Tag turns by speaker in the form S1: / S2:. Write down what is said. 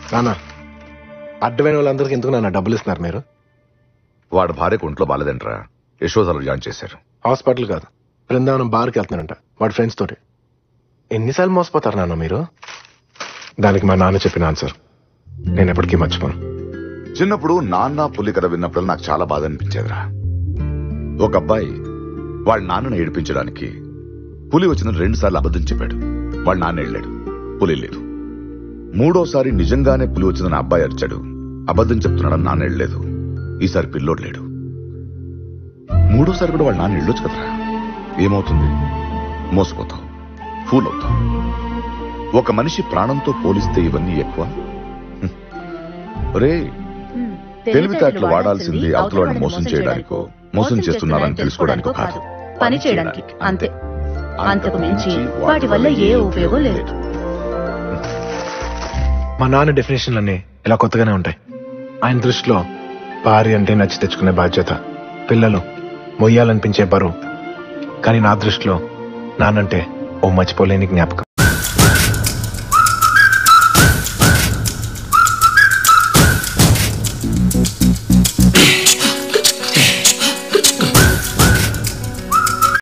S1: నాన్న అడ్డమైన వాళ్ళందరికీ ఎందుకు నాన్న డబ్బులు ఇస్తున్నారు మీరు
S2: వాడు భార్యకు ఒంట్లో బాలేదంట్రా యశోదలు జాయిన్ చేశారు
S1: హాస్పిటల్ కాదు బృందావనం బార్కి వెళ్తున్నారంట వాడి ఫ్రెండ్స్ తోటి ఎన్నిసార్లు మోసపోతారు నాన్న మీరు దానికి మా నాన్న చెప్పిన ఆన్సర్ నేను ఎప్పటికీ మర్చిపోను
S2: చిన్నప్పుడు నాన్న పులి కథ విన్నప్పుడు నాకు చాలా బాధ అనిపించేదిరా ఒక అబ్బాయి వాళ్ళ నాన్నను ఏడిపించడానికి పులి వచ్చిన రెండు సార్లు అబద్ధం చెప్పాడు వాళ్ళ నాన్న వెళ్ళాడు పులి లేదు మూడోసారి నిజంగానే పులి వచ్చిందని ఆ అబ్బాయి అరిచాడు అబద్ధం చెప్తున్నాడని నాన్న వెళ్ళలేదు ఈసారి పిల్లోడు లేడు మూడోసారి కూడా వాళ్ళ నాన్న వెళ్ళొచ్చు కదరా ఏమవుతుంది మోసపోతావు ఫూల్ అవుతావు ఒక మనిషి ప్రాణంతో పోలిస్తే ఇవన్నీ ఎక్కువ హ్మ్. రే తెలివితేటలు వాడాల్సింది అవతల వాడిని మోసం చేయడానికో మోసం చేస్తున్నారని తెలుసుకోవడానికో కాదు
S3: పని చేయడానికి అంతే అంతకు మించి వాటి వల్ల ఏ ఉపయోగం లేదు
S1: మా నాన్న డెఫినేషన్లన్నీ ఇలా కొత్తగానే ఉంటాయి ఆయన దృష్టిలో భార్య అంటే నచ్చి తెచ్చుకునే బాధ్యత పిల్లలు మొయ్యాలనిపించే బరువు కానీ నా దృష్టిలో నాన్నంటే ఓ మర్చిపోలేని జ్ఞాపకం